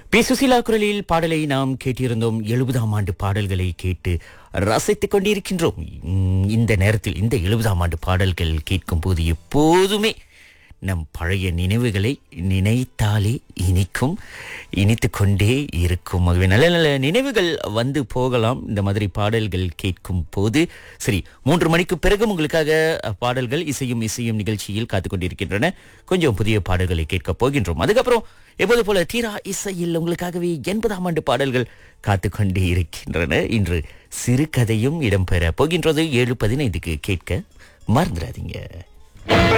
B Susheela குரலில் பாடலை நாம் கேட்டிருந்தோம் எழுபதாம் ஆண்டு பாடல்களை கேட்டு ரசித்துக் கொண்டிருக்கின்றோம் உம், இந்த நேரத்தில் இந்த எழுபதாம் ஆண்டு பாடல்கள் கேட்கும் போது எப்போதுமே நம் பழைய நினைவுகளை நினைத்தாலே இனிக்கும் இனித்து கொண்டே இருக்கும் ஆகவே நல்ல நல்ல நினைவுகள் வந்து போகலாம் இந்த மாதிரி பாடல்கள் கேட்கும் போது சரி மூன்று மணிக்கு பிறகும் உங்களுக்காக அஹ், பாடல்கள் இசையும் இசையும் நிகழ்ச்சியில் காத்துக் கொண்டிருக்கின்றன கொஞ்சம் புதிய பாடல்களை கேட்கப் போகின்றோம் அதுக்கப்புறம் எப்போது போல தீரா இசையில் உங்களுக்காகவே எண்பதாம் ஆண்டு பாடல்கள் காத்துக்கொண்டே இருக்கின்றன இன்று சிறுகதையும் இடம்பெற போகின்றது ஏழு பதினைந்துக்கு கேட்க மறந்துடாதீங்க